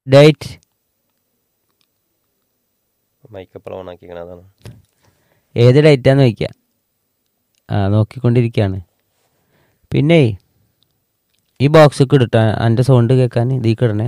date മൈക്കപ്പളം ഓണാക്കിക്കണ അതാണ് ഏത് ഡേറ്റാന്ന് ചോദിക്കുക ആ നോക്കിക്കൊണ്ടിരിക്കുകയാണ് പിന്നെ ഈ ബോക്സൊക്കെ ഇടട്ടോ എൻ്റെ സൗണ്ട് കേൾക്കാൻ ഇതിൽ ഇടണേ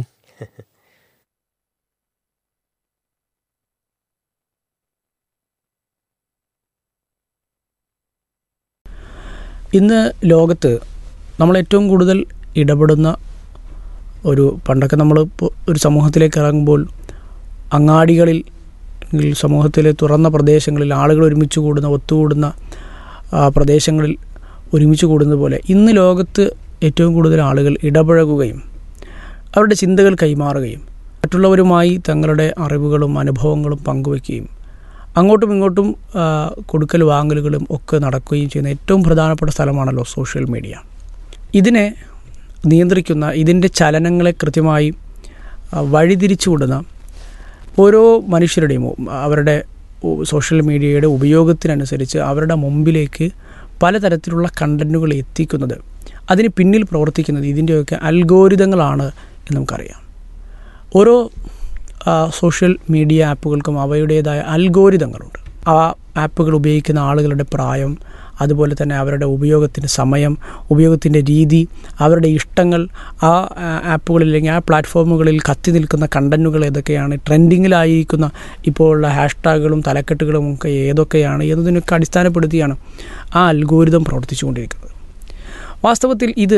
ഇന്ന് ലോകത്ത് നമ്മൾ ഏറ്റവും കൂടുതൽ ഇടപെടുന്ന ഒരു പണ്ടൊക്കെ നമ്മൾ ഇപ്പോൾ ഒരു സമൂഹത്തിലേക്ക് ഇറങ്ങുമ്പോൾ അങ്ങാടികളിൽ അല്ലെങ്കിൽ സമൂഹത്തിലെ തുറന്ന പ്രദേശങ്ങളിൽ ആളുകൾ ഒരുമിച്ച് കൂടുന്ന ഒത്തുകൂടുന്ന ആ, പ്രദേശങ്ങളിൽ ഒരുമിച്ച് കൂടുന്നത് പോലെ ഇന്ന് ലോകത്ത് ഏറ്റവും കൂടുതൽ ആളുകൾ ഇടപഴകുകയും അവരുടെ ചിന്തകൾ കൈമാറുകയും മറ്റുള്ളവരുമായി തങ്ങളുടെ അറിവുകളും അനുഭവങ്ങളും പങ്കുവയ്ക്കുകയും അങ്ങോട്ടും ഇങ്ങോട്ടും ആ, കൊടുക്കൽ വാങ്ങലുകളും ഒക്കെ നടക്കുകയും ചെയ്യുന്ന ഏറ്റവും പ്രധാനപ്പെട്ട സ്ഥലമാണല്ലോ സോഷ്യൽ മീഡിയ ഇതിനെ നിയന്ത്രിക്കുന്ന ഇതിൻ്റെ ചലനങ്ങളെ കൃത്യമായി ആ, വഴിതിരിച്ചു വിടുന്ന ഓരോ മനുഷ്യരുടെയും അവരുടെ ഉ- സോഷ്യൽ മീഡിയയുടെ ഉപയോഗത്തിനനുസരിച്ച് അവരുടെ മുമ്പിലേക്ക് പലതരത്തിലുള്ള കണ്ടൻറ്റുകൾ എത്തിക്കുന്നത് അതിന് പിന്നിൽ പ്രവർത്തിക്കുന്നത് ഇതിൻ്റെയൊക്കെ അൽഗോരിതങ്ങളാണ് എന്ന് നമുക്കറിയാം ഓരോ ആ, സോഷ്യൽ മീഡിയ ആപ്പുകൾക്കും അവയുടേതായ അൽഗോരിതങ്ങളുണ്ട് ആ ആപ്പുകൾ ഉപയോഗിക്കുന്ന ആളുകളുടെ പ്രായം അതുപോലെ തന്നെ അവരുടെ ഉപയോഗത്തിൻ്റെ സമയം ഉപയോഗത്തിൻ്റെ രീതി അവരുടെ ഇഷ്ടങ്ങൾ ആ ആ, ആപ്പുകളിൽ അല്ലെങ്കിൽ ആ പ്ലാറ്റ്ഫോമുകളിൽ കത്തി നിൽക്കുന്ന കണ്ടൻറ്റുകൾ ഏതൊക്കെയാണ് ട്രെൻഡിങ്ങിലായിരിക്കുന്ന ഇപ്പോൾ ഉള്ള ഹാഷ്ടാഗുകളും തലക്കെട്ടുകളും ഒക്കെ ഏതൊക്കെയാണ് എന്നതിനൊക്കെ അടിസ്ഥാനപ്പെടുത്തിയാണ് ആ അൽഗോരിതം പ്രവർത്തിച്ചുകൊണ്ടിരിക്കുന്നത് വാസ്തവത്തിൽ ഇത്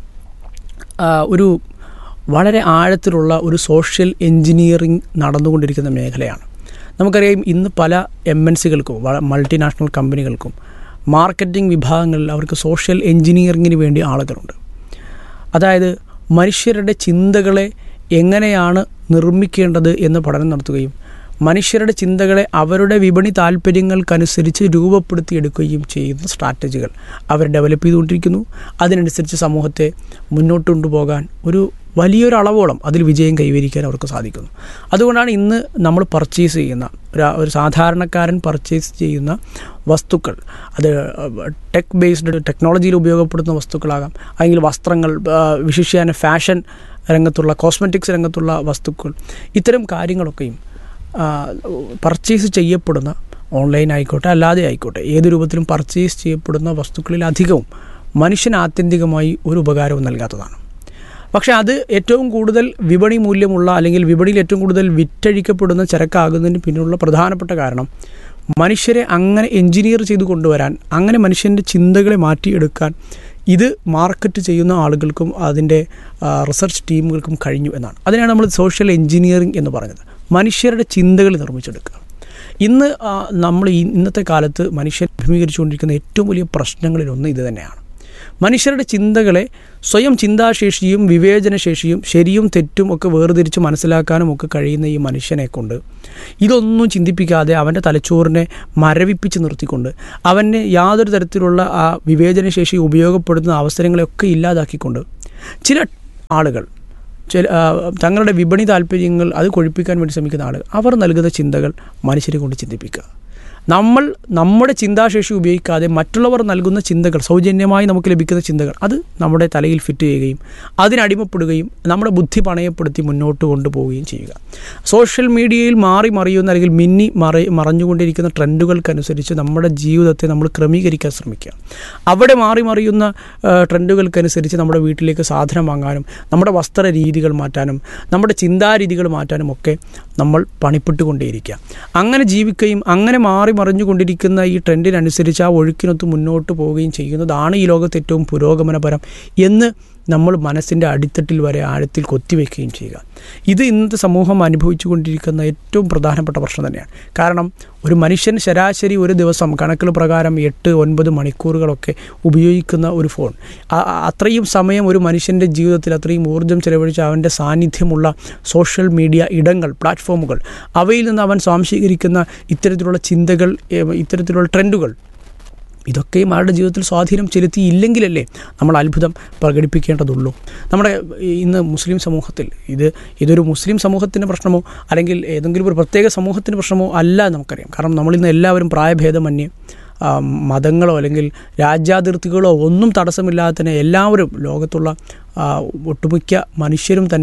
ആ, ഒരു വളരെ ആഴത്തിലുള്ള ഒരു സോഷ്യൽ എൻജിനീയറിംഗ് നടന്നുകൊണ്ടിരിക്കുന്ന മേഖലയാണ് നമുക്കറിയാം ഇന്ന് പല എം എൻ സികൾക്കും മൾട്ടിനാഷണൽ കമ്പനികൾക്കും മാർക്കറ്റിംഗ് വിഭാഗങ്ങളിൽ അവർക്ക് സോഷ്യൽ എൻജിനീയറിങ്ങിന് വേണ്ടി ആളുകളുണ്ട് അതായത് മനുഷ്യരുടെ ചിന്തകളെ എങ്ങനെയാണ് നിർമ്മിക്കേണ്ടത് എന്ന് പഠനം നടത്തുകയും മനുഷ്യരുടെ ചിന്തകളെ അവരുടെ വിപണി താല്പര്യങ്ങൾക്കനുസരിച്ച് രൂപപ്പെടുത്തിയെടുക്കുകയും ചെയ്യുന്ന സ്ട്രാറ്റജികൾ അവർ ഡെവലപ്പ് ചെയ്തുകൊണ്ടിരിക്കുന്നു അതിനനുസരിച്ച് സമൂഹത്തെ മുന്നോട്ട് കൊണ്ടുപോകാൻ ഒരു വലിയൊരു അളവോളം അതിൽ വിജയം കൈവരിക്കാൻ അവർക്ക് സാധിക്കുന്നു അതുകൊണ്ടാണ് ഇന്ന് നമ്മൾ പർച്ചേസ് ചെയ്യുന്ന ഒരു ഒരു സാധാരണക്കാരൻ പർച്ചേസ് ചെയ്യുന്ന വസ്തുക്കൾ അത് ടെക് ബേസ്ഡ് ടെക്നോളജിയിൽ ഉപയോഗപ്പെടുന്ന വസ്തുക്കളാകാം അല്ലെങ്കിൽ വസ്ത്രങ്ങൾ ആ, വിശിഷ്യാന ഫാഷൻ രംഗത്തുള്ള കോസ്മെറ്റിക്സ് രംഗത്തുള്ള വസ്തുക്കൾ ഇത്തരം കാര്യങ്ങളൊക്കെയും പർച്ചേസ് ചെയ്യപ്പെടുന്ന ഓൺലൈൻ ആയിക്കോട്ടെ അല്ലാതെ ആയിക്കോട്ടെ ഏത് രൂപത്തിലും പർച്ചേസ് ചെയ്യപ്പെടുന്ന വസ്തുക്കളിൽ അധികവും മനുഷ്യന് ആത്യന്തികമായി ഒരു ഉപകാരവും നൽകാത്തതാണ് പക്ഷേ അത് ഏറ്റവും കൂടുതൽ വിപണി മൂല്യമുള്ള അല്ലെങ്കിൽ വിപണിയിൽ ഏറ്റവും കൂടുതൽ വിറ്റഴിക്കപ്പെടുന്ന ചരക്കാകുന്നതിന് പിന്നിലുള്ള പ്രധാനപ്പെട്ട കാരണം മനുഷ്യരെ അങ്ങനെ എഞ്ചിനീയർ ചെയ്ത് കൊണ്ടുവരാൻ അങ്ങനെ മനുഷ്യൻ്റെ ചിന്തകളെ മാറ്റിയെടുക്കാൻ ഇത് മാർക്കറ്റ് ചെയ്യുന്ന ആളുകൾക്കും അതിൻ്റെ റിസർച്ച് ടീമുകൾക്കും കഴിഞ്ഞു എന്നാണ് അതിനാണ് നമ്മൾ സോഷ്യൽ എഞ്ചിനീയറിംഗ് എന്ന് പറഞ്ഞത് മനുഷ്യരുടെ ചിന്തകൾ നിർമ്മിച്ചെടുക്കുക ഇന്ന് ആ, നമ്മൾ ഈ ഇന്നത്തെ കാലത്ത് മനുഷ്യൻ അഭിമുഖീകരിച്ചുകൊണ്ടിരിക്കുന്ന ഏറ്റവും വലിയ പ്രശ്നങ്ങളിലൊന്ന് ഇത് തന്നെയാണ് മനുഷ്യരുടെ ചിന്തകളെ സ്വയം ചിന്താശേഷിയും വിവേചനശേഷിയും ശരിയും തെറ്റും ഒക്കെ വേർതിരിച്ച് മനസ്സിലാക്കാനും ഒക്കെ കഴിയുന്ന ഈ മനുഷ്യനെ കൊണ്ട് ഇതൊന്നും ചിന്തിപ്പിക്കാതെ അവൻ്റെ തലച്ചോറിനെ മരവിപ്പിച്ച് നിർത്തിക്കൊണ്ട് അവനെ യാതൊരു തരത്തിലുള്ള ആ വിവേചനശേഷി ഉപയോഗപ്പെടുത്തുന്ന അവസരങ്ങളെയൊക്കെ ഇല്ലാതാക്കിക്കൊണ്ട് ചില ആളുകൾ ചില ആ, തങ്ങളുടെ വിപണി താല്പര്യങ്ങൾ അത് കൊഴിപ്പിക്കാൻ വേണ്ടി ശ്രമിക്കുന്ന ആളുകൾ അവർ നൽകുന്ന ചിന്തകൾ മനുഷ്യരെ കൊണ്ട് ചിന്തിപ്പിക്കുക നമ്മൾ നമ്മുടെ ചിന്താശേഷി ഉപയോഗിക്കാതെ മറ്റുള്ളവർ നൽകുന്ന ചിന്തകൾ സൗജന്യമായി നമുക്ക് ലഭിക്കുന്ന ചിന്തകൾ അത് നമ്മുടെ തലയിൽ ഫിറ്റ് ചെയ്യുകയും അതിനടിമപ്പെടുകയും നമ്മുടെ ബുദ്ധി പണയപ്പെടുത്തി മുന്നോട്ട് കൊണ്ടുപോവുകയും ചെയ്യുക സോഷ്യൽ മീഡിയയിൽ മാറി മറിയുന്ന അല്ലെങ്കിൽ മിന്നി മറി മറഞ്ഞുകൊണ്ടിരിക്കുന്ന ട്രെൻഡുകൾക്കനുസരിച്ച് നമ്മുടെ ജീവിതത്തെ നമ്മൾ ക്രമീകരിക്കാൻ ശ്രമിക്കുക അവിടെ മാറി മറിയുന്ന ആ, ട്രെൻഡുകൾക്കനുസരിച്ച് നമ്മുടെ വീട്ടിലേക്ക് സാധനം വാങ്ങാനും നമ്മുടെ വസ്ത്ര രീതികൾ മാറ്റാനും നമ്മുടെ ചിന്താരീതികൾ മാറ്റാനും ഒക്കെ നമ്മൾ പണിപ്പെട്ടുകൊണ്ടേയിരിക്കുക അങ്ങനെ ജീവിക്കുകയും അങ്ങനെ മാറി മറിഞ്ഞുകൊണ്ടിരിക്കുന്ന ഈ ട്രെൻഡിനനുസരിച്ച് ആ ഒഴുക്കിനൊത്ത് മുന്നോട്ട് പോവുകയും ചെയ്യുന്നതാണ് ഈ ലോകത്ത് ഏറ്റവും പുരോഗമനപരം എന്ന് നമ്മൾ മനസ്സിൻ്റെ അടിത്തട്ടിൽ വരെ ആഴത്തിൽ കൊത്തിവെക്കുകയും ചെയ്യുക ഇത് ഇന്നത്തെ സമൂഹം അനുഭവിച്ചു കൊണ്ടിരിക്കുന്ന ഏറ്റവും പ്രധാനപ്പെട്ട പ്രശ്നം തന്നെയാണ് കാരണം ഒരു മനുഷ്യൻ ശരാശരി ഒരു ദിവസം കണക്കുകൾ പ്രകാരം എട്ട് ഒൻപത് മണിക്കൂറുകളൊക്കെ ഉപയോഗിക്കുന്ന ഒരു ഫോൺ ആ- ആ- അത്രയും സമയം ഒരു മനുഷ്യൻ്റെ ജീവിതത്തിൽ അത്രയും ഊർജ്ജം ചെലവഴിച്ച് അവൻ്റെ സാന്നിധ്യമുള്ള സോഷ്യൽ മീഡിയ ഇടങ്ങൾ പ്ലാറ്റ്ഫോമുകൾ അവയിൽ നിന്ന് അവൻ സ്വാംശീകരിക്കുന്ന ഇത്തരത്തിലുള്ള ചിന്തകൾ ഏ, ഇത്തരത്തിലുള്ള ട്രെൻഡുകൾ ഇതൊക്കെയും അവരുടെ ജീവിതത്തിൽ സ്വാധീനം ചെലുത്തിയില്ലെങ്കിലല്ലേ നമ്മൾ അത്ഭുതം പ്രകടിപ്പിക്കേണ്ടതുള്ളൂ നമ്മുടെ ഇന്ന് മുസ്ലിം സമൂഹത്തിൽ ഇത് ഇതൊരു മുസ്ലിം സമൂഹത്തിൻ്റെ പ്രശ്നമോ അല്ലെങ്കിൽ ഏതെങ്കിലും ഒരു പ്രത്യേക സമൂഹത്തിൻ്റെ പ്രശ്നമോ അല്ല എന്ന് നമുക്കറിയാം കാരണം നമ്മളിന്ന് എല്ലാവരും പ്രായഭേദമന്യേ ആ, മതങ്ങളോ അല്ലെങ്കിൽ രാജ്യാതിർത്തികളോ ഒന്നും തടസ്സമില്ലാതെ തന്നെ എല്ലാവരും ലോകത്തുള്ള ആ, ഒട്ടുമിക്ക മനുഷ്യരും തന്നെ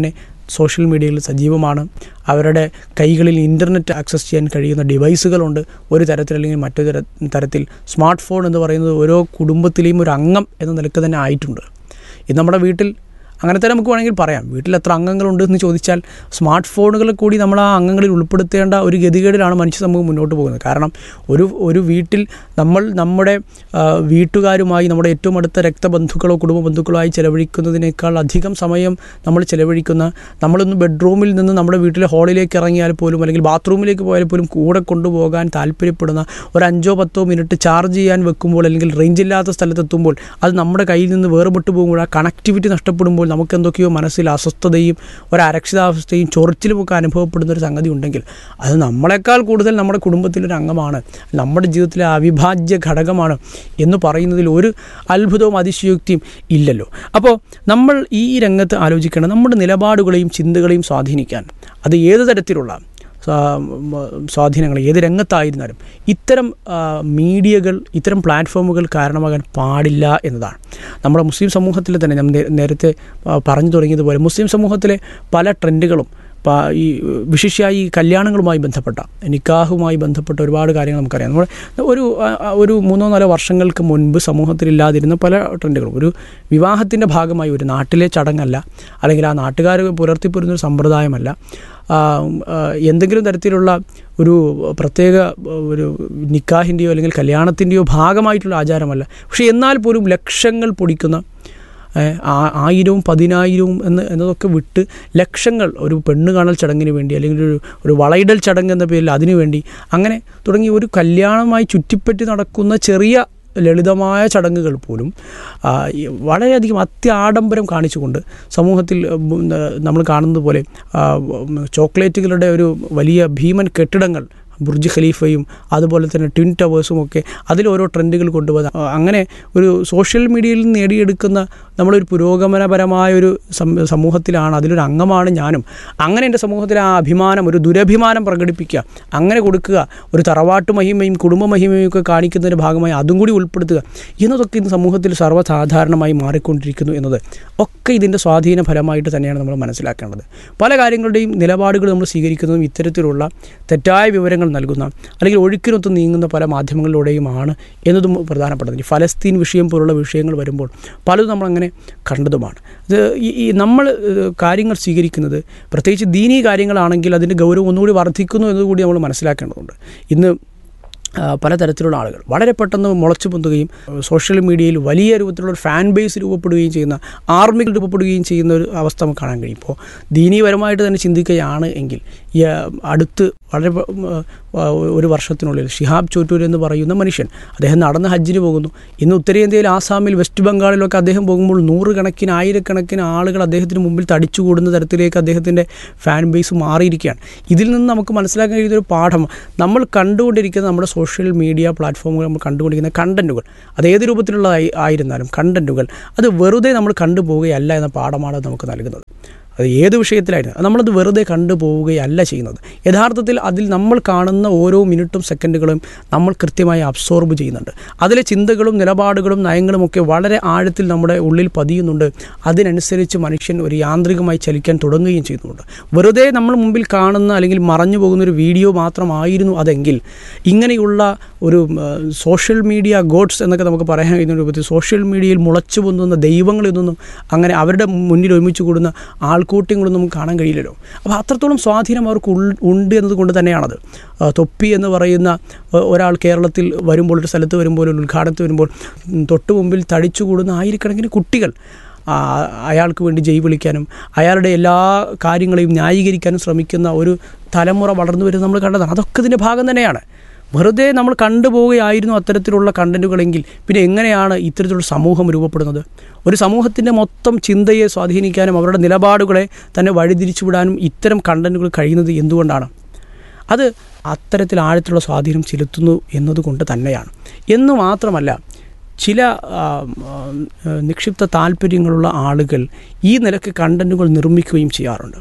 സോഷ്യൽ മീഡിയയിൽ സജീവമാണ് അവരുടെ കൈകളിൽ ഇൻ്റർനെറ്റ് ആക്സസ് ചെയ്യാൻ കഴിയുന്ന ഡിവൈസുകളുണ്ട് ഒരു തരത്തിൽ അല്ലെങ്കിൽ മറ്റൊരു തര- തരത്തിൽ സ്മാർട്ട് ഫോൺ എന്ന് പറയുന്നത് ഓരോ കുടുംബത്തിലെയും ഒരു അംഗം എന്ന നിലക്ക് തന്നെ ആയിട്ടുണ്ട് ഇത് നമ്മുടെ വീട്ടിൽ അങ്ങനെ തന്നെ നമുക്ക് വേണമെങ്കിൽ പറയാം വീട്ടിൽ എത്ര അംഗങ്ങളുണ്ട് എന്ന് ചോദിച്ചാൽ സ്മാർട്ട് ഫോണുകൾ കൂടി നമ്മൾ ആ അംഗങ്ങളിൽ ഉൾപ്പെടുത്തേണ്ട ഒരു ഗതികേടിലാണ് മനുഷ്യ സമൂഹം മുന്നോട്ട് പോകുന്നത് കാരണം ഒരു ഒരു വീട്ടിൽ നമ്മൾ നമ്മുടെ ആ, വീട്ടുകാരുമായി നമ്മുടെ ഏറ്റവും അടുത്ത രക്തബന്ധുക്കളോ കുടുംബ ബന്ധുക്കളോ ആയി ചെലവഴിക്കുന്നതിനേക്കാൾ അധികം സമയം നമ്മൾ ചെലവഴിക്കുന്ന നമ്മളൊന്ന് ബെഡ്റൂമിൽ നിന്ന് നമ്മുടെ വീട്ടിലെ ഹാളിലേക്ക് ഇറങ്ങിയാൽ പോലും അല്ലെങ്കിൽ ബാത്റൂമിലേക്ക് പോയാൽ പോലും കൂടെ കൊണ്ടുപോകാൻ താല്പര്യപ്പെടുന്ന ഒരു അഞ്ചോ പത്തോ മിനിറ്റ് ചാർജ് ചെയ്യാൻ വെക്കുമ്പോൾ അല്ലെങ്കിൽ റേഞ്ച് ഇല്ലാത്ത സ്ഥലത്തെത്തുമ്പോൾ അത് നമ്മുടെ കയ്യിൽ നിന്ന് വേർപെട്ട് പോകുമ്പോൾ ആ കണക്ടിവിറ്റി നഷ്ടപ്പെടുമ്പോൾ നമുക്ക് എന്തൊക്കെയോ മനസ്സിൽ അസ്വസ്ഥതയും ഒരു അരക്ഷിതാവസ്ഥയും ചൊറിച്ചിലുമൊക്കെ അനുഭവപ്പെടുന്ന ഒരു സംഗതി ഉണ്ടെങ്കിൽ അത് നമ്മളെക്കാൾ കൂടുതൽ നമ്മുടെ കുടുംബത്തിലൊരു അംഗമാണ് നമ്മുടെ ജീവിതത്തിലെ അവിഭാജ്യ ഘടകമാണ് എന്ന് പറയുന്നതിൽ ഒരു അത്ഭുതവും അതിശയോക്തിയും ഇല്ലല്ലോ അപ്പോൾ നമ്മൾ ഈ രംഗത്ത് ആലോചിക്കേണ്ട നമ്മുടെ നിലപാടുകളെയും ചിന്തകളെയും സ്വാധീനിക്കാൻ അത് ഏത് തരത്തിലുള്ള സ്വാ- മ- സ്വാധീനങ്ങൾ ഏത് രംഗത്തായിരുന്നാലും ഇത്തരം ആ, മീഡിയകൾ ഇത്തരം പ്ലാറ്റ്ഫോമുകൾ കാരണമാകാൻ പാടില്ല എന്നതാണ് നമ്മുടെ മുസ്ലിം സമൂഹത്തിൽ തന്നെ ഞാൻ നേ- നേരത്തെ ആ, പറഞ്ഞു തുടങ്ങിയതുപോലെ മുസ്ലിം സമൂഹത്തിലെ പല ട്രെൻഡുകളും പ- ഈ വിശിഷ്യ ഈ കല്യാണങ്ങളുമായി ബന്ധപ്പെട്ട നിക്കാഹുമായി ബന്ധപ്പെട്ട ഒരുപാട് കാര്യങ്ങൾ നമുക്കറിയാം നമ്മൾ ഒരു ആ, ആ, ഒരു മൂന്നോ നാലോ വർഷങ്ങൾക്ക് മുൻപ് സമൂഹത്തിലില്ലാതിരുന്ന പല ട്രെൻഡുകളും ഒരു വിവാഹത്തിൻ്റെ ഭാഗമായി ഒരു നാട്ടിലെ ചടങ്ങല്ല അല്ലെങ്കിൽ ആ നാട്ടുകാർ പുലർത്തിപ്പോരുന്ന ഒരു സമ്പ്രദായമല്ല ആ, ആ, എന്തെങ്കിലും തരത്തിലുള്ള ഒരു പ്രത്യേക ഒരു നിക്കാഹിൻ്റെയോ അല്ലെങ്കിൽ കല്യാണത്തിൻ്റെയോ ഭാഗമായിട്ടുള്ള ആചാരമല്ല പക്ഷേ എന്നാൽ പോലും ലക്ഷങ്ങൾ പൊടിക്കുന്ന ഏ, ആ- ആയിരവും പതിനായിരവും എന്ന് എന്നതൊക്കെ വിട്ട് ലക്ഷങ്ങൾ ഒരു പെണ്ണ് കാണൽ ചടങ്ങിന് വേണ്ടി അല്ലെങ്കിൽ ഒരു ഒരു വളയിടൽ ചടങ്ങ് എന്ന പേരിൽ അതിനു വേണ്ടി അങ്ങനെ തുടങ്ങി ഒരു കല്യാണമായി ചുറ്റിപ്പറ്റി നടക്കുന്ന ചെറിയ ലളിതമായ ചടങ്ങുകൾ പോലും ആ, ഈ വളരെയധികം അത്യാഡംബരം കാണിച്ചുകൊണ്ട് സമൂഹത്തിൽ ഉം, നമ്മൾ കാണുന്നത് പോലെ ആ, ഉം, ചോക്ലേറ്റുകളുടെ ഒരു വലിയ ഭീമൻ കെട്ടിടങ്ങൾ ബുർജ് ഖലീഫയും അതുപോലെ തന്നെ ട്വിൻ ടവേഴ്സും ഒക്കെ അതിൽ ഓരോ ട്രെൻഡുകൾ കൊണ്ടുപോകുക ആ, അങ്ങനെ ഒരു സോഷ്യൽ മീഡിയയിൽ നിന്ന് നേടിയെടുക്കുന്ന നമ്മളൊരു പുരോഗമനപരമായ ഒരു സം- സമൂഹത്തിലാണ് അതിലൊരു അംഗമാണ് ഞാനും അങ്ങനെ എൻ്റെ സമൂഹത്തിലെ ആ അഭിമാനം ഒരു ദുരഭിമാനം പ്രകടിപ്പിക്കുക അങ്ങനെ കൊടുക്കുക ഒരു തറവാട്ട് മഹിമയും കുടുംബ മഹിമയും ഒക്കെ കാണിക്കുന്നതിൻ്റെ ഭാഗമായി അതും കൂടി ഉൾപ്പെടുത്തുക എന്നതൊക്കെ ഇന്ന് സമൂഹത്തിൽ സർവ്വസാധാരണമായി മാറിക്കൊണ്ടിരിക്കുന്നു എന്നത് ഒക്കെ ഇതിൻ്റെ സ്വാധീന ഫലമായിട്ട് തന്നെയാണ് നമ്മൾ മനസ്സിലാക്കേണ്ടത് പല കാര്യങ്ങളുടെയും നിലപാടുകൾ നമ്മൾ സ്വീകരിക്കുന്നതും ഇത്തരത്തിലുള്ള തെറ്റായ വിവരങ്ങൾ നൽകുന്ന അല്ലെങ്കിൽ ഒഴുക്കിനൊത്ത് നീങ്ങുന്ന പല മാധ്യമങ്ങളിലൂടെയുമാണ് എന്നതും പ്രധാനപ്പെട്ടത് ഈ ഫലസ്തീൻ വിഷയം പോലുള്ള വിഷയങ്ങൾ വരുമ്പോൾ പലതും നമ്മളങ്ങനെ കണ്ടതുമാണ് ഇത് ഈ ഈ നമ്മൾ ഏഹ്, കാര്യങ്ങൾ സ്വീകരിക്കുന്നത് പ്രത്യേകിച്ച് ദീനീ കാര്യങ്ങളാണെങ്കിൽ അതിൻ്റെ ഗൗരവം ഒന്നുകൂടി വർദ്ധിക്കുന്നു എന്നതുകൂടി നമ്മൾ മനസ്സിലാക്കേണ്ടതുണ്ട് ഇന്ന് ആ, പലതരത്തിലുള്ള ആളുകൾ വളരെ പെട്ടെന്ന് മുളച്ചു പൊന്തുകയും സോഷ്യൽ മീഡിയയിൽ വലിയ രൂപത്തിലുള്ള ഒരു ഫാൻ ബേസ് രൂപപ്പെടുകയും ചെയ്യുന്ന ആർമികൾ രൂപപ്പെടുകയും ചെയ്യുന്ന ഒരു അവസ്ഥ നമുക്ക് കാണാൻ കഴിയും ഇപ്പോൾ ദീനീപരമായിട്ട് തന്നെ ചിന്തിക്കുകയാണ് എങ്കിൽ ഈ ആ, അടുത്ത് വളരെ പ- ഉം, ആ, ഒരു വർഷത്തിനുള്ളിൽ ഷിഹാബ് ചോറ്റൂർ എന്ന് പറയുന്ന മനുഷ്യൻ അദ്ദേഹം നടന്ന് ഹജ്ജിന് പോകുന്നു ഇന്ന് ഉത്തരേന്ത്യയിൽ ആസാമിൽ വെസ്റ്റ് ബംഗാളിലൊക്കെ അദ്ദേഹം പോകുമ്പോൾ നൂറുകണക്കിന് ആയിരക്കണക്കിന് ആളുകൾ അദ്ദേഹത്തിന് മുമ്പിൽ തടിച്ചുകൂടുന്ന തരത്തിലേക്ക് അദ്ദേഹത്തിൻ്റെ ഫാൻ ബേസ് മാറിയിരിക്കുകയാണ് ഇതിൽ നിന്ന് നമുക്ക് മനസ്സിലാക്കാൻ കഴിയുന്ന ഒരു പാഠം നമ്മൾ കണ്ടുകൊണ്ടിരിക്കുന്ന നമ്മുടെ സോഷ്യൽ മീഡിയ പ്ലാറ്റ്ഫോമുകൾ നമ്മൾ കണ്ടുകൊണ്ടിരിക്കുന്ന കണ്ടൻറ്റുകൾ അത് ഏത് രൂപത്തിലുള്ള ആയി- ആയിരുന്നാലും കണ്ടൻറ്റുകൾ അത് വെറുതെ നമ്മൾ കണ്ടുപോവുകയല്ല എന്ന പാഠമാണ് അത് നമുക്ക് നൽകുന്നത് അത് ഏത് വിഷയത്തിലായിരുന്നു അത് നമ്മളത് വെറുതെ കണ്ടുപോവുകയല്ല ചെയ്യുന്നത് യഥാർത്ഥത്തിൽ അതിൽ നമ്മൾ കാണുന്ന ഓരോ മിനിറ്റും സെക്കൻഡുകളും നമ്മൾ കൃത്യമായി അബ്സോർബ് ചെയ്യുന്നുണ്ട് അതിലെ ചിന്തകളും നിലപാടുകളും നയങ്ങളും ഒക്കെ വളരെ ആഴത്തിൽ നമ്മുടെ ഉള്ളിൽ പതിയുന്നുണ്ട് അതിനനുസരിച്ച് മനുഷ്യൻ ഒരു യാന്ത്രികമായി ചലിക്കാൻ തുടങ്ങുകയും ചെയ്യുന്നുണ്ട് വെറുതെ നമ്മൾ മുമ്പിൽ കാണുന്ന അല്ലെങ്കിൽ മറഞ്ഞു പോകുന്ന ഒരു വീഡിയോ മാത്രമായിരുന്നു അതെങ്കിൽ ഇങ്ങനെയുള്ള ഒരു ഉം, സോഷ്യൽ മീഡിയ ഗോഡ്സ് എന്നൊക്കെ നമുക്ക് പറയാൻ കഴിയുന്ന രൂപത്തിൽ സോഷ്യൽ മീഡിയയിൽ മുളച്ചു പൊന്തുന്ന ദൈവങ്ങളിതൊന്നും അങ്ങനെ അവരുടെ മുന്നിൽ ഒരുമിച്ച് കൂടുന്ന ആൾക്കൂട്ടങ്ങളൊന്നും നമുക്ക് കാണാൻ കഴിയില്ലല്ലോ അപ്പോൾ അത്രത്തോളം സ്വാധീനം അവർക്ക് ഉൾ- ഉണ്ട് എന്നതുകൊണ്ട് തന്നെയാണത് ആ, തൊപ്പി എന്ന് പറയുന്ന ഒ- ഒരാൾ കേരളത്തിൽ വരുമ്പോൾ ഒരു സ്ഥലത്ത് വരുമ്പോൾ ഒരു ഉദ്ഘാടനത്തിൽ വരുമ്പോൾ ഉം, തൊട്ട് മുമ്പിൽ തടിച്ചു കൂടുന്ന ആയിരക്കണക്കിന് കുട്ടികൾ ആ, അയാൾക്ക് വേണ്ടി ജയ് വിളിക്കാനും അയാളുടെ എല്ലാ കാര്യങ്ങളെയും ന്യായീകരിക്കാനും ശ്രമിക്കുന്ന ഒരു തലമുറ വളർന്നു വരുന്നത് നമ്മൾ കണ്ടതാണ് അതൊക്കെ ഇതിൻ്റെ ഭാഗം തന്നെയാണ് വെറുതെ നമ്മൾ കണ്ടുപോവുകയായിരുന്നു അത്തരത്തിലുള്ള കണ്ടൻറ്റുകളെങ്കിൽ പിന്നെ എങ്ങനെയാണ് ഇത്തരത്തിലുള്ള സമൂഹം രൂപപ്പെടുന്നത് ഒരു സമൂഹത്തിൻ്റെ മൊത്തം ചിന്തയെ സ്വാധീനിക്കാനും അവരുടെ നിലപാടുകളെ തന്നെ വഴിതിരിച്ചുവിടാനും ഇത്തരം കണ്ടൻറ്റുകൾ കഴിയുന്നത് എന്തുകൊണ്ടാണ് അത് അത്തരത്തിൽ ആഴത്തിലുള്ള സ്വാധീനം ചെലുത്തുന്നു എന്നതുകൊണ്ട് തന്നെയാണ് എന്ന് മാത്രമല്ല ചില ആ, ആ, നിക്ഷിപ്ത താല്പര്യങ്ങളുള്ള ആളുകൾ ഈ നിലക്ക് കണ്ടൻറ്റുകൾ നിർമ്മിക്കുകയും ചെയ്യാറുണ്ട്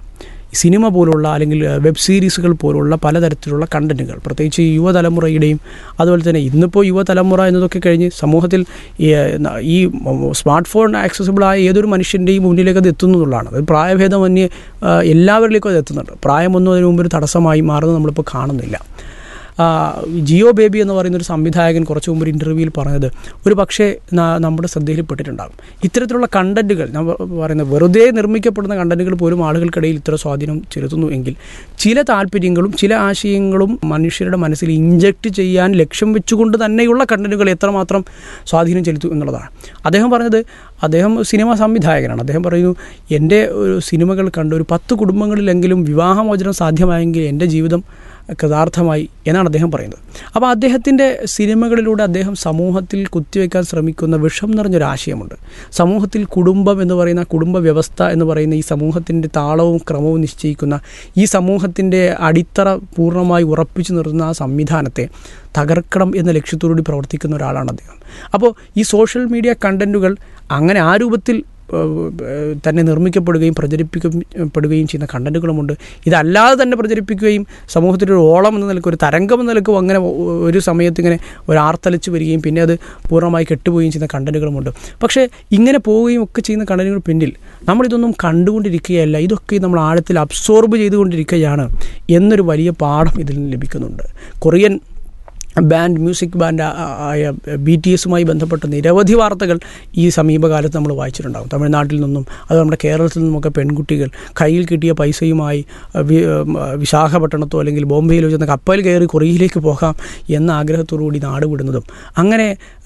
സിനിമ പോലുള്ള അല്ലെങ്കിൽ വെബ് സീരീസുകൾ പോലുള്ള പലതരത്തിലുള്ള കണ്ടൻറ്റുകൾ പ്രത്യേകിച്ച് ഈ യുവതലമുറയുടെയും അതുപോലെ തന്നെ ഇന്നിപ്പോൾ യുവതലമുറ എന്നതൊക്കെ കഴിഞ്ഞ് സമൂഹത്തിൽ ഈ, ന- ഈ സ്മാർട്ട് ഫോൺ ആക്സസിബിളായ ഏതൊരു മനുഷ്യൻ്റെയും മുന്നിലേക്ക് അത് എത്തുന്നു എന്നുള്ളതാണ് അത് പ്രായഭേദമന്യേ ആ, എല്ലാവരിലേക്കും അത് എത്തുന്നുണ്ട് പ്രായമൊന്നും അതിന് മുമ്പ് ഒരു തടസ്സമായി മാറുന്നത് നമ്മളിപ്പോൾ കാണുന്നില്ല ആ, ജിയോ ബേബി എന്ന് പറയുന്ന ഒരു സംവിധായകൻ കുറച്ച് മുമ്പ് ഒരു ഇൻ്റർവ്യൂവിൽ പറഞ്ഞത് ഒരു പക്ഷേ ന- നമ്മുടെ ശ്രദ്ധയിൽപ്പെട്ടിട്ടുണ്ടാകും ഇത്തരത്തിലുള്ള കണ്ടൻറ്റുകൾ നമ്മൾ പറയുന്നത് വെറുതെ നിർമ്മിക്കപ്പെടുന്ന കണ്ടൻറ്റുകൾ പോലും ആളുകൾക്കിടയിൽ ഇത്ര സ്വാധീനം ചെലുത്തുന്നു എങ്കിൽ ചില താല്പര്യങ്ങളും ചില ആശയങ്ങളും മനുഷ്യരുടെ മനസ്സിൽ ഇഞ്ചക്ട് ചെയ്യാൻ ലക്ഷ്യം വെച്ചുകൊണ്ട് തന്നെയുള്ള കണ്ടൻറ്റുകൾ എത്രമാത്രം സ്വാധീനം ചെലുത്തും എന്നുള്ളതാണ് അദ്ദേഹം പറഞ്ഞത് അദ്ദേഹം സിനിമാ സംവിധായകനാണ് അദ്ദേഹം പറയുന്നു എൻ്റെ ഒരു സിനിമകൾ കണ്ട് ഒരു പത്ത് കുടുംബങ്ങളിലെങ്കിലും വിവാഹമോചനം സാധ്യമായെങ്കിൽ എൻ്റെ ജീവിതം കൃതാർത്ഥമായി എന്നാണ് അദ്ദേഹം പറയുന്നത് അപ്പോൾ അദ്ദേഹത്തിൻ്റെ സിനിമകളിലൂടെ അദ്ദേഹം സമൂഹത്തിൽ കുത്തിവെക്കാൻ ശ്രമിക്കുന്ന വിഷം നിറഞ്ഞൊരു ആശയമുണ്ട് സമൂഹത്തിൽ കുടുംബം എന്ന് പറയുന്ന കുടുംബ വ്യവസ്ഥ എന്ന് പറയുന്ന ഈ സമൂഹത്തിൻ്റെ താളവും ക്രമവും നിശ്ചയിക്കുന്ന ഈ സമൂഹത്തിൻ്റെ അടിത്തറ പൂർണ്ണമായി ഉറപ്പിച്ചു നിർത്തുന്ന ആ സംവിധാനത്തെ തകർക്കണം എന്ന ലക്ഷ്യത്തോടുകൂടി പ്രവർത്തിക്കുന്ന ഒരാളാണ് അദ്ദേഹം അപ്പോൾ ഈ സോഷ്യൽ മീഡിയ കണ്ടൻറ്റുകൾ അങ്ങനെ ആ രൂപത്തിൽ ഏഹ്, ഏഹ്, തന്നെ നിർമ്മിക്കപ്പെടുകയും പ്രചരിപ്പിക്കപ്പെടുകയും ചെയ്യുന്ന കണ്ടൻറ്റുകളുമുണ്ട് ഇതല്ലാതെ തന്നെ പ്രചരിപ്പിക്കുകയും സമൂഹത്തിലൊരു ഓളം എന്ന നിലക്ക് ഒരു തരംഗം എന്ന നിലക്കും അങ്ങനെ ഒ- ഒരു സമയത്ത് ഇങ്ങനെ ഒരു ആർത്തലിച്ച് വരികയും പിന്നെ അത് പൂർണ്ണമായി കെട്ടുപോവുകയും ചെയ്യുന്ന കണ്ടൻറ്റുകളുമുണ്ട് പക്ഷേ ഇങ്ങനെ പോവുകയും ഒക്കെ ചെയ്യുന്ന കണ്ടൻറ്റുകൾ പിന്നിൽ നമ്മളിതൊന്നും കണ്ടുകൊണ്ടിരിക്കുകയല്ല ഇതൊക്കെ നമ്മൾ ആഴത്തിൽ അബ്സോർബ് ചെയ്തുകൊണ്ടിരിക്കുകയാണ് എന്നൊരു വലിയ പാഠം ഇതിൽ നിന്ന് ലഭിക്കുന്നുണ്ട് കൊറിയൻ ബാൻഡ് മ്യൂസിക് ബാൻഡ് ആ- ആയ ബി ടി എസുമായി ബന്ധപ്പെട്ട നിരവധി വാർത്തകൾ ഈ സമീപകാലത്ത് നമ്മൾ വായിച്ചിട്ടുണ്ടാകും തമിഴ്നാട്ടിൽ നിന്നും അത് നമ്മുടെ കേരളത്തിൽ നിന്നുമൊക്കെ പെൺകുട്ടികൾ കയ്യിൽ കിട്ടിയ പൈസയുമായി അഹ് വി- ഉം, അഹ് വിശാഖപട്ടണത്തോ അല്ലെങ്കിൽ ബോംബെയിലോ ചെന്ന കപ്പൽ കയറി കൊറിയയിലേക്ക് പോകാം എന്ന ആഗ്രഹത്തോടു കൂടി നാട് വിടുന്നതും അങ്ങനെ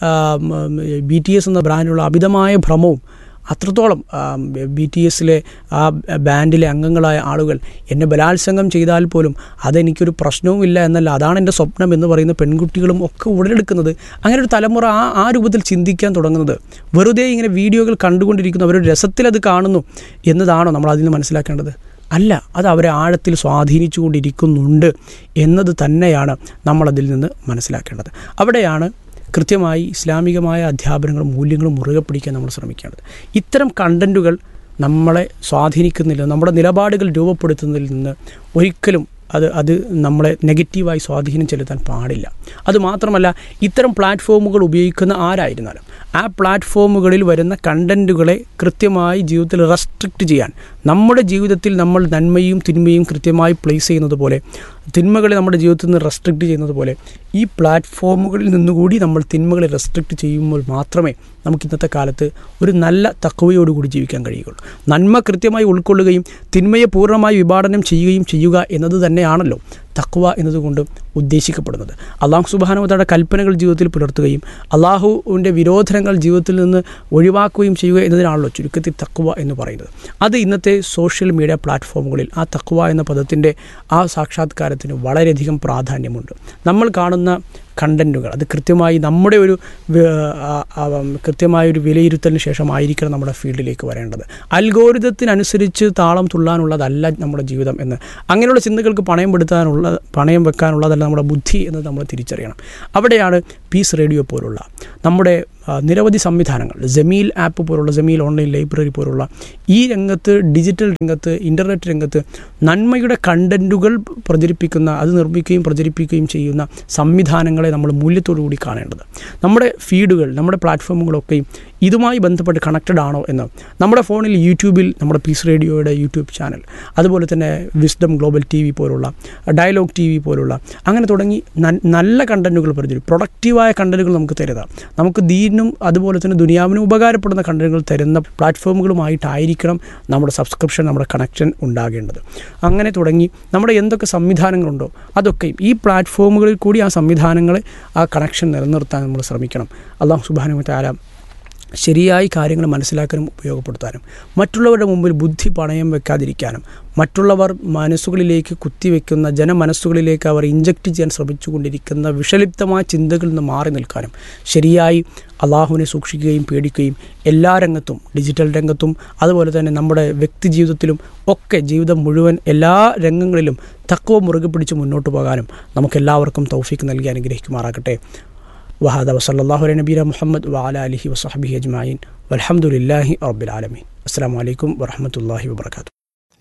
ബി ടി എസ് എന്ന ബ്രാൻഡിലുള്ള അമിതമായ ഭ്രമവും അത്രത്തോളം ബി ടി എസിലെ ആ ബാൻഡിലെ അംഗങ്ങളായ ആളുകൾ എന്നെ ബലാത്സംഗം ചെയ്താൽ പോലും അതെനിക്കൊരു പ്രശ്നവുമില്ല എന്നല്ല അതാണ് എൻ്റെ സ്വപ്നം എന്ന് പറയുന്ന പെൺകുട്ടികളും ഒക്കെ ഉടലെടുക്കുന്നത് അങ്ങനെ ഒരു തലമുറ ആ ആ രൂപത്തിൽ ചിന്തിക്കാൻ തുടങ്ങുന്നത് വെറുതെ ഇങ്ങനെ വീഡിയോകൾ കണ്ടുകൊണ്ടിരിക്കുന്നു അവരൊരു രസത്തിലത് കാണുന്നു എന്നതാണോ നമ്മൾ അതിൽ നിന്ന് മനസ്സിലാക്കേണ്ടത് അല്ല അത് അവരെ ആഴത്തിൽ സ്വാധീനിച്ചുകൊണ്ടിരിക്കുന്നുണ്ട് എന്നത് തന്നെയാണ് നമ്മളതിൽ നിന്ന് മനസ്സിലാക്കേണ്ടത് അവിടെയാണ് കൃത്യമായി ഇസ്ലാമികമായ അധ്യാപനങ്ങളും മൂല്യങ്ങളും മുറുകെ പിടിക്കാൻ നമ്മൾ ശ്രമിക്കേണ്ടത് ഇത്തരം കണ്ടൻറ്റുകൾ നമ്മളെ സ്വാധീനിക്കുന്നില്ല നമ്മുടെ നിലപാടുകൾ രൂപപ്പെടുത്തുന്നതിൽ നിന്ന് ഒരിക്കലും അത് അത് നമ്മളെ നെഗറ്റീവായി സ്വാധീനം ചെലുത്താൻ പാടില്ല അതുമാത്രമല്ല ഇത്തരം പ്ലാറ്റ്ഫോമുകൾ ഉപയോഗിക്കുന്ന ആരായിരുന്നാലും ആ പ്ലാറ്റ്ഫോമുകളിൽ വരുന്ന കണ്ടൻറ്റുകളെ കൃത്യമായി ജീവിതത്തിൽ റെസ്ട്രിക്റ്റ് ചെയ്യാൻ നമ്മുടെ ജീവിതത്തിൽ നമ്മൾ നന്മയും തിന്മയും കൃത്യമായി പ്ലേസ് ചെയ്യുന്നത് പോലെ തിന്മകളെ നമ്മുടെ ജീവിതത്തിൽ നിന്ന് റെസ്ട്രിക്റ്റ് ചെയ്യുന്നത് പോലെ ഈ പ്ലാറ്റ്ഫോമുകളിൽ നിന്നുകൂടി നമ്മൾ തിന്മകളെ റെസ്ട്രിക്റ്റ് ചെയ്യുമ്പോൾ മാത്രമേ നമുക്ക് ഇന്നത്തെ കാലത്ത് ഒരു നല്ല തക്കവയോടുകൂടി ജീവിക്കാൻ കഴിയുകയുള്ളൂ നന്മ കൃത്യമായി ഉൾക്കൊള്ളുകയും തിന്മയെ പൂർണ്ണമായി വിഭാടനം ചെയ്യുകയും ചെയ്യുക എന്നത് തന്നെയാണല്ലോ തക്വ എന്നതുകൊണ്ട് ഉദ്ദേശിക്കപ്പെടുന്നത് അള്ളാഹു സുബാനുവതയുടെ കൽപ്പനകൾ ജീവിതത്തിൽ പുലർത്തുകയും അള്ളാഹുവിൻ്റെ വിരോധനങ്ങൾ ജീവിതത്തിൽ നിന്ന് ഒഴിവാക്കുകയും ചെയ്യുക എന്നതിനാണല്ലോ ചുരുക്കത്തിൽ തക്വ എന്ന് പറയുന്നത് അത് ഇന്നത്തെ സോഷ്യൽ മീഡിയ പ്ലാറ്റ്ഫോമുകളിൽ ആ തക്വ എന്ന പദത്തിൻ്റെ ആ സാക്ഷാത്കാരത്തിന് വളരെയധികം പ്രാധാന്യമുണ്ട് നമ്മൾ കാണുന്ന കണ്ടൻറ്റുകൾ അത് കൃത്യമായി നമ്മുടെ ഒരു വ- ആ- ആ, ഉം, കൃത്യമായ ഒരു വിലയിരുത്തലിന് ശേഷമായിരിക്കണം നമ്മുടെ ഫീൽഡിലേക്ക് വരേണ്ടത് അൽഗോരിതത്തിനനുസരിച്ച് താളം തുള്ളാനുള്ളതല്ല നമ്മുടെ ജീവിതം എന്ന് അങ്ങനെയുള്ള ചിന്തകൾക്ക് പണയം പെടുത്താനുള്ള പണയം വെക്കാനുള്ളതല്ല നമ്മുടെ ബുദ്ധി എന്ന് നമ്മൾ തിരിച്ചറിയണം അവിടെയാണ് പീസ് റേഡിയോ പോലുള്ള നമ്മുടെ ആ, നിരവധി സംവിധാനങ്ങൾ ജമീൽ ആപ്പ് പോലുള്ള ജമീൽ ഓൺലൈൻ ലൈബ്രറി പോലുള്ള ഈ രംഗത്ത് ഡിജിറ്റൽ രംഗത്ത് ഇൻ്റർനെറ്റ് രംഗത്ത് നന്മയുടെ കണ്ടൻറ്റുകൾ പ്രചരിപ്പിക്കുന്ന അത് നിർമ്മിക്കുകയും പ്രചരിപ്പിക്കുകയും ചെയ്യുന്ന സംവിധാനങ്ങളെ നമ്മൾ മൂല്യത്തോടു കൂടി കാണേണ്ടത് നമ്മുടെ ഫീഡുകൾ നമ്മുടെ പ്ലാറ്റ്ഫോമുകളൊക്കെയും ഇതുമായി ബന്ധപ്പെട്ട് കണക്റ്റഡ് ആണോ എന്ന് നമ്മുടെ ഫോണിൽ യൂട്യൂബിൽ നമ്മുടെ പീസ് റേഡിയോയുടെ യൂട്യൂബ് ചാനൽ അതുപോലെ തന്നെ വിസ്ഡം ഗ്ലോബൽ ടി വി പോലുള്ള ഡയലോഗ് ടി വി പോലുള്ള അങ്ങനെ തുടങ്ങി നൻ- നല്ല കണ്ടൻറ്റുകൾ പ്രചരിക്കും പ്രൊഡക്റ്റീവായ കണ്ടൻറ്റുകൾ നമുക്ക് തരുക നമുക്ക് ദീനും അതുപോലെ തന്നെ ദുനിയാവിനും ഉപകാരപ്പെടുന്ന കണ്ടൻറ്റുകൾ തരുന്ന പ്ലാറ്റ്ഫോമുകളുമായിട്ടായിരിക്കണം നമ്മുടെ സബ്സ്ക്രിപ്ഷൻ നമ്മുടെ കണക്ഷൻ ഉണ്ടാകേണ്ടത് അങ്ങനെ തുടങ്ങി നമ്മുടെ എന്തൊക്കെ സംവിധാനങ്ങളുണ്ടോ അതൊക്കെയും ഈ പ്ലാറ്റ്ഫോമുകളിൽ കൂടി ആ സംവിധാനങ്ങളെ ആ കണക്ഷൻ നിലനിർത്താൻ നമ്മൾ ശ്രമിക്കണം അള്ളാഹു സുബാനു താര ശരിയായി കാര്യങ്ങൾ മനസ്സിലാക്കാനും ഉപയോഗപ്പെടുത്താനും മറ്റുള്ളവരുടെ മുമ്പിൽ ബുദ്ധി പണയം വെക്കാതിരിക്കാനും മറ്റുള്ളവർ മനസ്സുകളിലേക്ക് കുത്തിവെക്കുന്ന ജനമനസ്സുകളിലേക്ക് അവർ ഇഞ്ചക്ട് ചെയ്യാൻ ശ്രമിച്ചുകൊണ്ടിരിക്കുന്ന വിഷലിപ്തമായ ചിന്തകളിൽ നിന്ന് മാറി നിൽക്കാനും ശരിയായി അള്ളാഹുവിനെ സൂക്ഷിക്കുകയും പേടിക്കുകയും എല്ലാ രംഗത്തും ഡിജിറ്റൽ രംഗത്തും അതുപോലെ തന്നെ നമ്മുടെ വ്യക്തി ജീവിതത്തിലും ഒക്കെ ജീവിതം മുഴുവൻ എല്ലാ രംഗങ്ങളിലും തക്കവ മുറുകെ പിടിച്ച് മുന്നോട്ട് പോകാനും നമുക്കെല്ലാവർക്കും തൗഫീക്ക് നൽകി അനുഗ്രഹിക്കുമാറാകട്ടെ وهذا وصلى الله على نبينا محمد وعلى آله وصحبه أجمعين والحمد لله رب العالمين السلام عليكم ورحمة الله وبركاته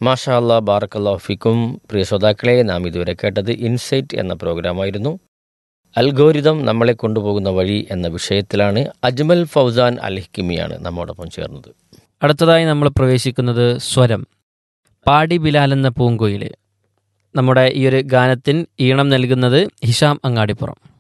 മാഷാ അല്ലാ ബാറക്കല്ലാ ഫിക്കും പ്രിയ ശ്രോതാക്കളെ നാം ഇതുവരെ കേട്ടത് ഇൻസൈറ്റ് എന്ന പ്രോഗ്രാമായിരുന്നു അൽഗോരിതം നമ്മളെ കൊണ്ടുപോകുന്ന വഴി എന്ന വിഷയത്തിലാണ് അജ്മൽ ഫൗസാൻ അൽ ഹിക്കിമിയാണ് നമ്മോടൊപ്പം ചേർന്നത് അടുത്തതായി നമ്മൾ പ്രവേശിക്കുന്നത് സ്വരം പാടി ബിലാൽ എന്ന പൂങ്കുയിൽ നമ്മുടെ ഈ ഒരു ഗാനത്തിന് ഈണം നൽകുന്നത് ഹിഷാം അങ്ങാടിപ്പുറം